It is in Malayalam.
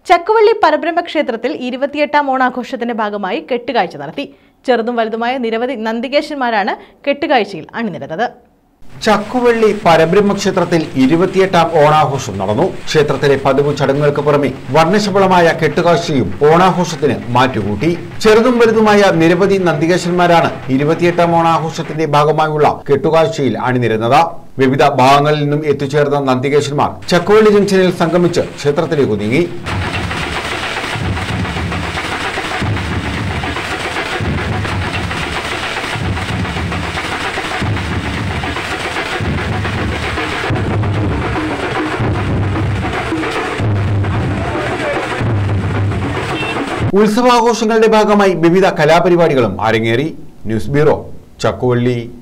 ചക്കുവള്ളി പരബ്രഹ്മ ക്ഷേത്രത്തിൽ ഇരുപത്തിയെട്ടാം ഓണാഘോഷത്തിന്റെ ഭാഗമായി കെട്ടുകാഴ്ച നടത്തി ചെറുതും വലുതുമായ നിരവധി നന്ദികേശന്മാരാണ് കെട്ടുകാഴ്ചയിൽ അണിനിരന്നത് ചക്കുവള്ളി പരബ്രഹ്മ ക്ഷേത്രത്തിൽ ഇരുപത്തിയെട്ടാം ഓണാഘോഷം നടന്നു ക്ഷേത്രത്തിലെ പതിവ് ചടങ്ങുകൾക്ക് പുറമെ വർണ്ണശബളമായ കെട്ടുകാഴ്ചയും ഓണാഘോഷത്തിന് മാറ്റുകൂട്ടി ചെറുതും വലുതുമായ നിരവധി നന്ദികേശന്മാരാണ് ഇരുപത്തിയെട്ടാം ഓണാഘോഷത്തിന്റെ ഭാഗമായുള്ള കെട്ടുകാഴ്ചയിൽ അണിനിരുന്നത് വിവിധ ഭാഗങ്ങളിൽ നിന്നും എത്തിച്ചേർന്ന നന്ദികേശന്മാർ ചക്കുവള്ളി ജംഗ്ഷനിൽ സംഗമിച്ച് ക്ഷേത്രത്തിലേക്ക് നീങ്ങി ഉത്സവാഘോഷങ്ങളുടെ ഭാഗമായി വിവിധ കലാപരിപാടികളും അരങ്ങേറി ന്യൂസ് ബ്യൂറോ ചക്കുവള്ളി